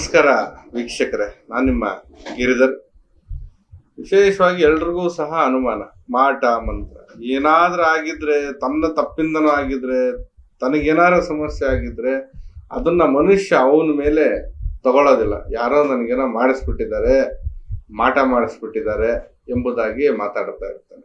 ನಮಸ್ಕಾರ ವೀಕ್ಷಕರೇ ನಾನು ನಿಮ್ಮ ಗಿರಿಧರ್ ವಿಶೇಷವಾಗಿ ಎಲ್ರಿಗೂ ಸಹ ಅನುಮಾನ ಮಾಟ ಮಂತ್ರ ಏನಾದ್ರೂ ಆಗಿದ್ರೆ ತನ್ನ ತಪ್ಪಿಂದನೂ ಆಗಿದ್ರೆ ತನಗೇನಾರ ಸಮಸ್ಯೆ ಆಗಿದ್ರೆ ಅದನ್ನ ಮನುಷ್ಯ ಅವನ ಮೇಲೆ ತಗೊಳ್ಳೋದಿಲ್ಲ ಯಾರೋ ನನಗೇನೋ ಮಾಡಿಸ್ಬಿಟ್ಟಿದ್ದಾರೆ ಮಾಟ ಮಾಡಿಸ್ಬಿಟ್ಟಿದ್ದಾರೆ ಎಂಬುದಾಗಿ ಮಾತಾಡ್ತಾ ಇರ್ತಾನೆ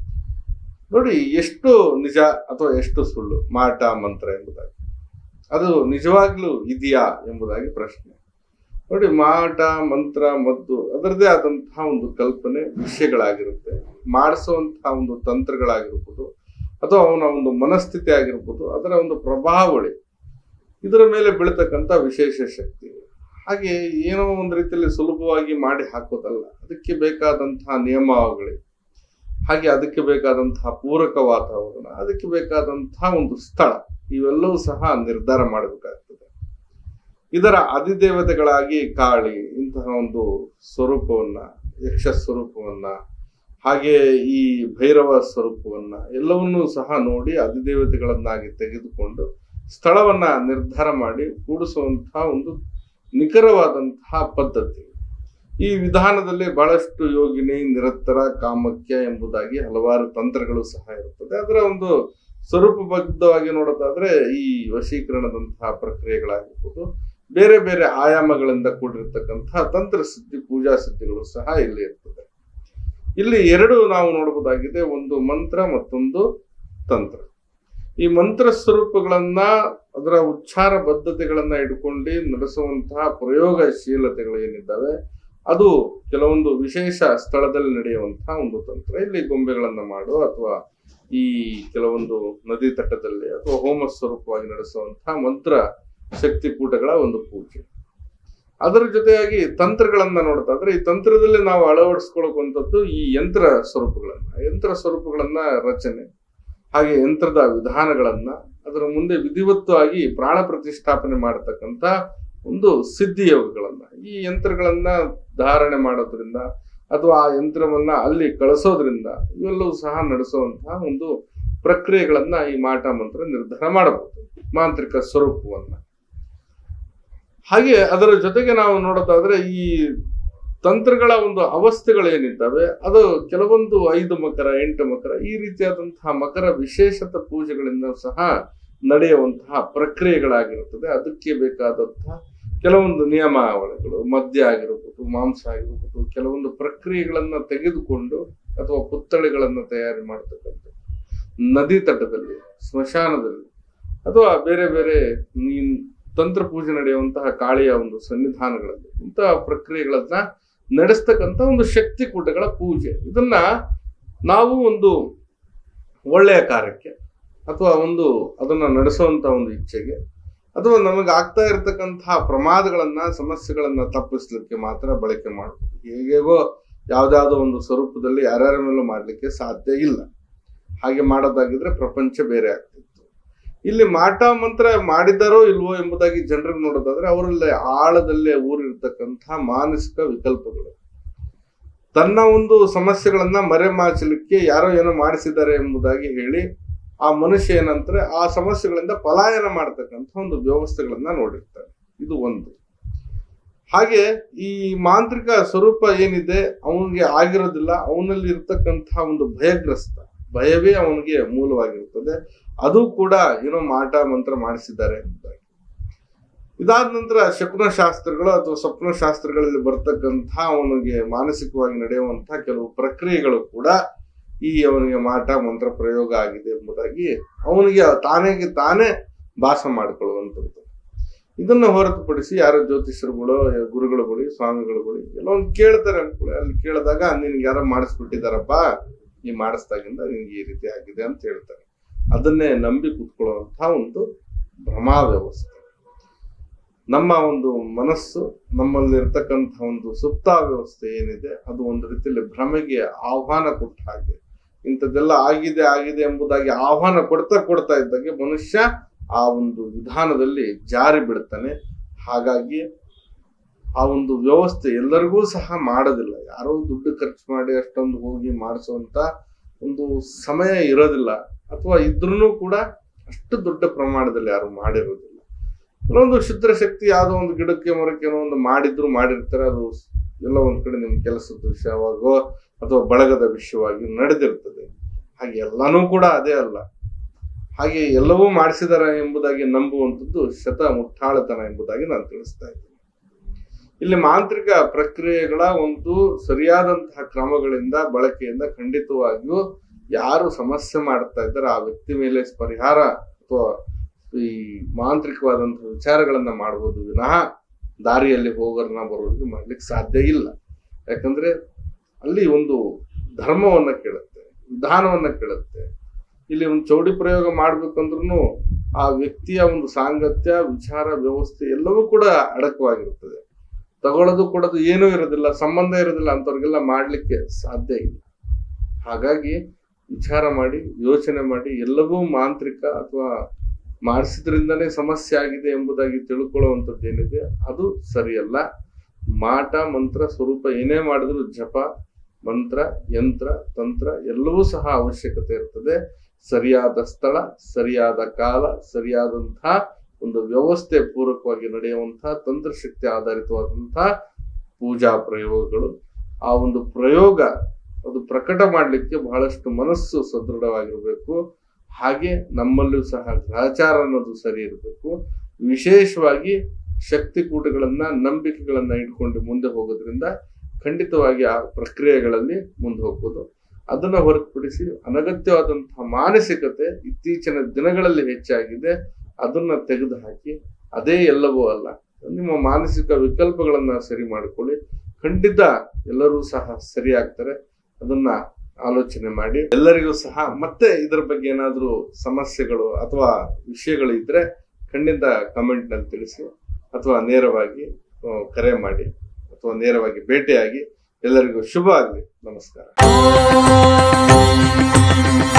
ನೋಡಿ ಎಷ್ಟು ನಿಜ ಅಥವಾ ಎಷ್ಟು ಸುಳ್ಳು ಮಾಟ ಮಂತ್ರ ಎಂಬುದಾಗಿ ಅದು ನಿಜವಾಗ್ಲೂ ಇದೆಯಾ ಎಂಬುದಾಗಿ ಪ್ರಶ್ನೆ ನೋಡಿ ಮಾಟ ಮಂತ್ರ ಮದ್ದು ಅದರದೇ ಆದಂತಹ ಒಂದು ಕಲ್ಪನೆ ವಿಷಯಗಳಾಗಿರುತ್ತೆ ಮಾಡಿಸುವಂತಹ ಒಂದು ತಂತ್ರಗಳಾಗಿರ್ಬೋದು ಅಥವಾ ಅವನ ಒಂದು ಮನಸ್ಥಿತಿ ಆಗಿರ್ಬೋದು ಅದರ ಒಂದು ಪ್ರಭಾವಳಿ ಇದರ ಮೇಲೆ ಬೀಳ್ತಕ್ಕಂಥ ವಿಶೇಷ ಶಕ್ತಿ ಹಾಗೆ ಏನೋ ಒಂದು ರೀತಿಯಲ್ಲಿ ಸುಲಭವಾಗಿ ಮಾಡಿ ಹಾಕೋದಲ್ಲ ಅದಕ್ಕೆ ಬೇಕಾದಂತಹ ನಿಯಮಾವಳಿ ಹಾಗೆ ಅದಕ್ಕೆ ಬೇಕಾದಂತಹ ಪೂರಕ ವಾತಾವರಣ ಅದಕ್ಕೆ ಬೇಕಾದಂತಹ ಒಂದು ಸ್ಥಳ ಇವೆಲ್ಲವೂ ಸಹ ನಿರ್ಧಾರ ಮಾಡಬೇಕಾಗ್ತದೆ ಇದರ ಅಧಿದೇವತೆಗಳಾಗಿ ಕಾಳಿ ಇಂತಹ ಒಂದು ಸ್ವರೂಪವನ್ನ ಯಕ್ಷ ಸ್ವರೂಪವನ್ನ ಹಾಗೆ ಈ ಭೈರವ ಸ್ವರೂಪವನ್ನ ಎಲ್ಲವನ್ನೂ ಸಹ ನೋಡಿ ಅಧಿದೇವತೆಗಳನ್ನಾಗಿ ತೆಗೆದುಕೊಂಡು ಸ್ಥಳವನ್ನ ನಿರ್ಧಾರ ಮಾಡಿ ಕೂಡಿಸುವಂತಹ ಒಂದು ನಿಖರವಾದಂತಹ ಪದ್ಧತಿ ಈ ವಿಧಾನದಲ್ಲಿ ಬಹಳಷ್ಟು ಯೋಗಿನಿ ನಿರಂತರ ಕಾಮಕ್ಯ ಎಂಬುದಾಗಿ ಹಲವಾರು ತಂತ್ರಗಳು ಸಹ ಇರುತ್ತದೆ ಅದರ ಒಂದು ಸ್ವರೂಪಬದ್ಧವಾಗಿ ನೋಡೋದಾದ್ರೆ ಈ ವಶೀಕರಣದಂತಹ ಪ್ರಕ್ರಿಯೆಗಳಾಗಿರ್ಬೋದು ಬೇರೆ ಬೇರೆ ಆಯಾಮಗಳಿಂದ ಕೂಡಿರ್ತಕ್ಕಂತಹ ತಂತ್ರ ಸಿದ್ಧಿ ಪೂಜಾ ಸಿದ್ಧಿಗಳು ಸಹ ಇಲ್ಲಿ ಇರ್ತದೆ ಇಲ್ಲಿ ಎರಡು ನಾವು ನೋಡಬಹುದಾಗಿದೆ ಒಂದು ಮಂತ್ರ ಮತ್ತೊಂದು ತಂತ್ರ ಈ ಮಂತ್ರ ಸ್ವರೂಪಗಳನ್ನ ಅದರ ಉಚ್ಚಾರ ಬದ್ಧತೆಗಳನ್ನ ಇಟ್ಕೊಂಡು ನಡೆಸುವಂತಹ ಪ್ರಯೋಗಶೀಲತೆಗಳು ಏನಿದ್ದಾವೆ ಅದು ಕೆಲವೊಂದು ವಿಶೇಷ ಸ್ಥಳದಲ್ಲಿ ನಡೆಯುವಂತಹ ಒಂದು ತಂತ್ರ ಇಲ್ಲಿ ಗೊಂಬೆಗಳನ್ನ ಮಾಡು ಅಥವಾ ಈ ಕೆಲವೊಂದು ನದಿ ತಟ್ಟದಲ್ಲಿ ಅಥವಾ ಹೋಮ ಸ್ವರೂಪವಾಗಿ ನಡೆಸುವಂತಹ ಮಂತ್ರ ಶಕ್ತಿಕೂಟಗಳ ಒಂದು ಪೂಜೆ ಅದರ ಜೊತೆಯಾಗಿ ತಂತ್ರಗಳನ್ನ ನೋಡ್ತಾ ಇದ್ರೆ ಈ ತಂತ್ರದಲ್ಲಿ ನಾವು ಅಳವಡಿಸ್ಕೊಳ್ಳುವಂಥದ್ದು ಈ ಯಂತ್ರ ಸ್ವರೂಪಗಳನ್ನ ಯಂತ್ರ ಸ್ವರೂಪಗಳನ್ನ ರಚನೆ ಹಾಗೆ ಯಂತ್ರದ ವಿಧಾನಗಳನ್ನ ಅದರ ಮುಂದೆ ವಿಧಿವತ್ತವಾಗಿ ಪ್ರಾಣ ಪ್ರತಿಷ್ಠಾಪನೆ ಮಾಡತಕ್ಕಂತ ಒಂದು ಸಿದ್ಧಿ ಯೋಗಗಳನ್ನ ಈ ಯಂತ್ರಗಳನ್ನ ಧಾರಣೆ ಮಾಡೋದ್ರಿಂದ ಅಥವಾ ಆ ಯಂತ್ರವನ್ನ ಅಲ್ಲಿ ಕಳಿಸೋದ್ರಿಂದ ಇವೆಲ್ಲವೂ ಸಹ ನಡೆಸುವಂತಹ ಒಂದು ಪ್ರಕ್ರಿಯೆಗಳನ್ನ ಈ ಮಾಟ ಮಂತ್ರ ನಿರ್ಧಾರ ಮಾಡಬಹುದು ಮಾಂತ್ರಿಕ ಸ್ವರೂಪವನ್ನ ಹಾಗೆ ಅದರ ಜೊತೆಗೆ ನಾವು ನೋಡೋದಾದ್ರೆ ಈ ತಂತ್ರಗಳ ಒಂದು ಅವಸ್ಥೆಗಳೇನಿದ್ದಾವೆ ಅದು ಕೆಲವೊಂದು ಐದು ಮಕರ ಎಂಟು ಮಕರ ಈ ರೀತಿಯಾದಂತಹ ಮಕರ ವಿಶೇಷತ ಪೂಜೆಗಳಿಂದ ಸಹ ನಡೆಯುವಂತಹ ಪ್ರಕ್ರಿಯೆಗಳಾಗಿರುತ್ತದೆ ಅದಕ್ಕೆ ಬೇಕಾದಂತಹ ಕೆಲವೊಂದು ನಿಯಮಾವಳಿಗಳು ಮದ್ಯ ಆಗಿರ್ಬೋದು ಮಾಂಸ ಆಗಿರ್ಬೋದು ಕೆಲವೊಂದು ಪ್ರಕ್ರಿಯೆಗಳನ್ನ ತೆಗೆದುಕೊಂಡು ಅಥವಾ ಪುತ್ಥಳಿಗಳನ್ನ ತಯಾರಿ ಮಾಡತಕ್ಕಂಥ ನದಿ ತಟದಲ್ಲಿ ಸ್ಮಶಾನದಲ್ಲಿ ಅಥವಾ ಬೇರೆ ಬೇರೆ ನೀನ್ ತಂತ್ರ ಪೂಜೆ ನಡೆಯುವಂತಹ ಕಾಳಿಯ ಒಂದು ಸನ್ನಿಧಾನಗಳಲ್ಲಿ ಇಂತಹ ಪ್ರಕ್ರಿಯೆಗಳನ್ನ ನಡೆಸ್ತಕ್ಕಂಥ ಒಂದು ಶಕ್ತಿ ಕೂಟಗಳ ಪೂಜೆ ಇದನ್ನ ನಾವು ಒಂದು ಒಳ್ಳೆಯ ಕಾರ್ಯಕ್ಕೆ ಅಥವಾ ಒಂದು ಅದನ್ನ ನಡೆಸುವಂತ ಒಂದು ಇಚ್ಛೆಗೆ ಅಥವಾ ನಮಗೆ ಆಗ್ತಾ ಇರತಕ್ಕಂತಹ ಪ್ರಮಾದಗಳನ್ನ ಸಮಸ್ಯೆಗಳನ್ನ ತಪ್ಪಿಸ್ಲಿಕ್ಕೆ ಮಾತ್ರ ಬಳಕೆ ಮಾಡಬಹುದು ಹೇಗೇಗೋ ಯಾವ್ದಾವುದೋ ಒಂದು ಸ್ವರೂಪದಲ್ಲಿ ಯಾರ್ಯಾರ ಮೇಲೂ ಮಾಡ್ಲಿಕ್ಕೆ ಸಾಧ್ಯ ಇಲ್ಲ ಹಾಗೆ ಮಾಡೋದಾಗಿದ್ರೆ ಪ್ರಪಂಚ ಬೇರೆ ಆಗ್ತಿತ್ತು ಇಲ್ಲಿ ಮಾಟ ಮಂತ್ರ ಮಾಡಿದಾರೋ ಇಲ್ವೋ ಎಂಬುದಾಗಿ ಜನರಿಗೆ ನೋಡೋದಾದ್ರೆ ಅವರಲ್ಲಿ ಆಳದಲ್ಲೇ ಊರಿರ್ತಕ್ಕಂತಹ ಮಾನಸಿಕ ವಿಕಲ್ಪಗಳು ತನ್ನ ಒಂದು ಸಮಸ್ಯೆಗಳನ್ನ ಮರೆಮಾಚಲಿಕ್ಕೆ ಯಾರೋ ಏನೋ ಮಾಡಿಸಿದ್ದಾರೆ ಎಂಬುದಾಗಿ ಹೇಳಿ ಆ ಮನುಷ್ಯ ಏನಂತಾರೆ ಆ ಸಮಸ್ಯೆಗಳಿಂದ ಪಲಾಯನ ಮಾಡತಕ್ಕಂಥ ಒಂದು ವ್ಯವಸ್ಥೆಗಳನ್ನ ನೋಡಿರ್ತಾರೆ ಇದು ಒಂದು ಹಾಗೆ ಈ ಮಾಂತ್ರಿಕ ಸ್ವರೂಪ ಏನಿದೆ ಅವನಿಗೆ ಆಗಿರೋದಿಲ್ಲ ಅವನಲ್ಲಿ ಇರ್ತಕ್ಕಂತಹ ಒಂದು ಭಯಗ್ರಸ್ತ ಭಯವೇ ಅವನಿಗೆ ಮೂಲವಾಗಿರುತ್ತದೆ ಅದು ಕೂಡ ಏನೋ ಮಾಟ ಮಂತ್ರ ಮಾಡಿಸಿದ್ದಾರೆ ಎಂಬುದಾಗಿ ಇದಾದ ನಂತರ ಶಕುನ ಶಾಸ್ತ್ರಗಳು ಅಥವಾ ಸ್ವಪ್ನ ಶಾಸ್ತ್ರಗಳಲ್ಲಿ ಬರ್ತಕ್ಕಂತಹ ಅವನಿಗೆ ಮಾನಸಿಕವಾಗಿ ನಡೆಯುವಂತಹ ಕೆಲವು ಪ್ರಕ್ರಿಯೆಗಳು ಕೂಡ ಈ ಅವನಿಗೆ ಮಾಟ ಮಂತ್ರ ಪ್ರಯೋಗ ಆಗಿದೆ ಎಂಬುದಾಗಿ ಅವನಿಗೆ ತಾನೇಗೆ ತಾನೇ ಭಾಸ ಮಾಡಿಕೊಳ್ಳುವಂಥದ್ದು ಇದನ್ನ ಹೊರತುಪಡಿಸಿ ಯಾರೋ ಜ್ಯೋತಿಷರುಗಳು ಗುರುಗಳು ಸ್ವಾಮಿಗಳು ಎಲ್ಲ ಒಂದು ಕೇಳ್ತಾರೆ ಅನ್ಕೊಳ್ಳಿ ಅಲ್ಲಿ ಕೇಳಿದಾಗ ನಿನ್ಗೆ ಯಾರೋ ಮಾಡಿಸ್ಬಿಟ್ಟಿದಾರಪ್ಪ ಈ ಮಾಡಿಸ್ದಾಗಿಂದ ನಿನ್ಗೆ ಈ ರೀತಿ ಆಗಿದೆ ಅಂತ ಹೇಳ್ತಾರೆ ಅದನ್ನೇ ನಂಬಿ ಕೂತ್ಕೊಳ್ಳುವಂತಹ ಒಂದು ಭ್ರಮಾ ವ್ಯವಸ್ಥೆ ನಮ್ಮ ಒಂದು ಮನಸ್ಸು ನಮ್ಮಲ್ಲಿ ಇರ್ತಕ್ಕಂಥ ಒಂದು ಸುಪ್ತ ವ್ಯವಸ್ಥೆ ಏನಿದೆ ಅದು ಒಂದು ರೀತಿಯಲ್ಲಿ ಭ್ರಮೆಗೆ ಆಹ್ವಾನ ಕೊಟ್ಟ ಹಾಗೆ ಇಂಥದ್ದೆಲ್ಲ ಆಗಿದೆ ಆಗಿದೆ ಎಂಬುದಾಗಿ ಆಹ್ವಾನ ಕೊಡ್ತಾ ಕೊಡ್ತಾ ಇದ್ದಾಗೆ ಮನುಷ್ಯ ಆ ಒಂದು ವಿಧಾನದಲ್ಲಿ ಜಾರಿ ಬಿಡ್ತಾನೆ ಹಾಗಾಗಿ ಆ ಒಂದು ವ್ಯವಸ್ಥೆ ಎಲ್ಲರಿಗೂ ಸಹ ಮಾಡೋದಿಲ್ಲ ಯಾರೋ ದುಡ್ಡು ಖರ್ಚು ಮಾಡಿ ಅಷ್ಟೊಂದು ಹೋಗಿ ಮಾಡಿಸುವಂತ ಒಂದು ಸಮಯ ಇರೋದಿಲ್ಲ ಅಥವಾ ಇದ್ರೂ ಕೂಡ ಅಷ್ಟು ದೊಡ್ಡ ಪ್ರಮಾಣದಲ್ಲಿ ಯಾರು ಮಾಡಿರೋದಿಲ್ಲ ಕೆಲವೊಂದು ಕ್ಷುದ್ರ ಶಕ್ತಿ ಯಾವುದೋ ಒಂದು ಗಿಡಕ್ಕೆ ಮರಕ್ಕೆ ಏನೋ ಒಂದು ಮಾಡಿದ್ರು ಮಾಡಿರ್ತಾರೆ ಅದು ಎಲ್ಲ ಒಂದ್ ಕಡೆ ನಿಮ್ ಕೆಲಸದ ವಿಷಯವಾಗೋ ಅಥವಾ ಬಳಗದ ವಿಷಯವಾಗಿ ನಡೆದಿರ್ತದೆ ಹಾಗೆ ಎಲ್ಲಾನು ಕೂಡ ಅದೇ ಅಲ್ಲ ಹಾಗೆ ಎಲ್ಲವೂ ಮಾಡಿಸಿದಾರೆ ಎಂಬುದಾಗಿ ನಂಬುವಂಥದ್ದು ಶತ ಮುಟ್ಟಾಳತನ ಎಂಬುದಾಗಿ ನಾನು ತಿಳಿಸ್ತಾ ಇದ್ದೀನಿ ಇಲ್ಲಿ ಮಾಂತ್ರಿಕ ಪ್ರಕ್ರಿಯೆಗಳ ಒಂದು ಸರಿಯಾದಂತಹ ಕ್ರಮಗಳಿಂದ ಬಳಕೆಯಿಂದ ಖಂಡಿತವಾಗಿಯೂ ಯಾರು ಸಮಸ್ಯೆ ಮಾಡ್ತಾ ಇದ್ದಾರೆ ಆ ವ್ಯಕ್ತಿ ಮೇಲೆ ಪರಿಹಾರ ಅಥವಾ ಈ ಮಾಂತ್ರಿಕವಾದಂತಹ ವಿಚಾರಗಳನ್ನ ಮಾಡಬಹುದು ವಿನಃ ದಾರಿಯಲ್ಲಿ ಹೋಗೋರನ್ನ ಬರೋರಿಗೆ ಮಾಡ್ಲಿಕ್ಕೆ ಸಾಧ್ಯ ಇಲ್ಲ ಯಾಕಂದ್ರೆ ಅಲ್ಲಿ ಒಂದು ಧರ್ಮವನ್ನ ಕೇಳುತ್ತೆ ವಿಧಾನವನ್ನ ಕೇಳುತ್ತೆ ಇಲ್ಲಿ ಒಂದು ಚೌಡಿ ಪ್ರಯೋಗ ಮಾಡ್ಬೇಕಂದ್ರೂ ಆ ವ್ಯಕ್ತಿಯ ಒಂದು ಸಾಂಗತ್ಯ ವಿಚಾರ ವ್ಯವಸ್ಥೆ ಎಲ್ಲವೂ ಕೂಡ ಅಡಕವಾಗಿರುತ್ತದೆ ತಗೊಳ್ಳೋದು ಕೊಡೋದು ಏನೂ ಇರೋದಿಲ್ಲ ಸಂಬಂಧ ಇರೋದಿಲ್ಲ ಅಂತವ್ರಿಗೆಲ್ಲ ಮಾಡ್ಲಿಕ್ಕೆ ಸಾಧ್ಯ ಇಲ್ಲ ಹಾಗಾಗಿ ವಿಚಾರ ಮಾಡಿ ಯೋಚನೆ ಮಾಡಿ ಎಲ್ಲವೂ ಮಾಂತ್ರಿಕ ಅಥವಾ ಮಾಡಿಸಿದ್ರಿಂದನೇ ಸಮಸ್ಯೆ ಆಗಿದೆ ಎಂಬುದಾಗಿ ತಿಳ್ಕೊಳ್ಳುವಂಥದ್ದು ಏನಿದೆ ಅದು ಸರಿಯಲ್ಲ ಮಾಟ ಮಂತ್ರ ಸ್ವರೂಪ ಏನೇ ಮಾಡಿದ್ರು ಜಪ ಮಂತ್ರ ಯಂತ್ರ ತಂತ್ರ ಎಲ್ಲವೂ ಸಹ ಅವಶ್ಯಕತೆ ಇರ್ತದೆ ಸರಿಯಾದ ಸ್ಥಳ ಸರಿಯಾದ ಕಾಲ ಸರಿಯಾದಂತಹ ಒಂದು ವ್ಯವಸ್ಥೆ ಪೂರಕವಾಗಿ ನಡೆಯುವಂತಹ ತಂತ್ರಶಕ್ತಿ ಆಧಾರಿತವಾದಂತಹ ಪೂಜಾ ಪ್ರಯೋಗಗಳು ಆ ಒಂದು ಪ್ರಯೋಗ ಅದು ಪ್ರಕಟ ಮಾಡಲಿಕ್ಕೆ ಬಹಳಷ್ಟು ಮನಸ್ಸು ಸದೃಢವಾಗಿರಬೇಕು ಹಾಗೆ ನಮ್ಮಲ್ಲೂ ಸಹ ಗ್ರಹಚಾರ ಅನ್ನೋದು ಸರಿ ಇರಬೇಕು ವಿಶೇಷವಾಗಿ ಶಕ್ತಿಕೂಟಗಳನ್ನ ನಂಬಿಕೆಗಳನ್ನ ಇಟ್ಕೊಂಡು ಮುಂದೆ ಹೋಗೋದ್ರಿಂದ ಖಂಡಿತವಾಗಿ ಆ ಪ್ರಕ್ರಿಯೆಗಳಲ್ಲಿ ಮುಂದೆ ಹೋಗ್ಬೋದು ಅದನ್ನ ಹೊರತುಪಡಿಸಿ ಅನಗತ್ಯವಾದಂತಹ ಮಾನಸಿಕತೆ ಇತ್ತೀಚಿನ ದಿನಗಳಲ್ಲಿ ಹೆಚ್ಚಾಗಿದೆ ಅದನ್ನ ತೆಗೆದು ಹಾಕಿ ಅದೇ ಎಲ್ಲವೂ ಅಲ್ಲ ನಿಮ್ಮ ಮಾನಸಿಕ ವಿಕಲ್ಪಗಳನ್ನ ಸರಿ ಮಾಡಿಕೊಳ್ಳಿ ಖಂಡಿತ ಎಲ್ಲರೂ ಸಹ ಸರಿ ಆಗ್ತಾರೆ ಅದನ್ನ ಆಲೋಚನೆ ಮಾಡಿ ಎಲ್ಲರಿಗೂ ಸಹ ಮತ್ತೆ ಇದರ ಬಗ್ಗೆ ಏನಾದರೂ ಸಮಸ್ಯೆಗಳು ಅಥವಾ ವಿಷಯಗಳು ಇದ್ರೆ ಖಂಡಿತ ಕಮೆಂಟ್ ನಲ್ಲಿ ತಿಳಿಸಿ ಅಥವಾ ನೇರವಾಗಿ ಆ, ಕರೆ ಮಾಡಿ ಅಥವಾ ನೇರವಾಗಿ ಭೇಟಿಯಾಗಿ ಎಲ್ಲರಿಗೂ ಶುಭ ಆಗಲಿ ನಮಸ್ಕಾರ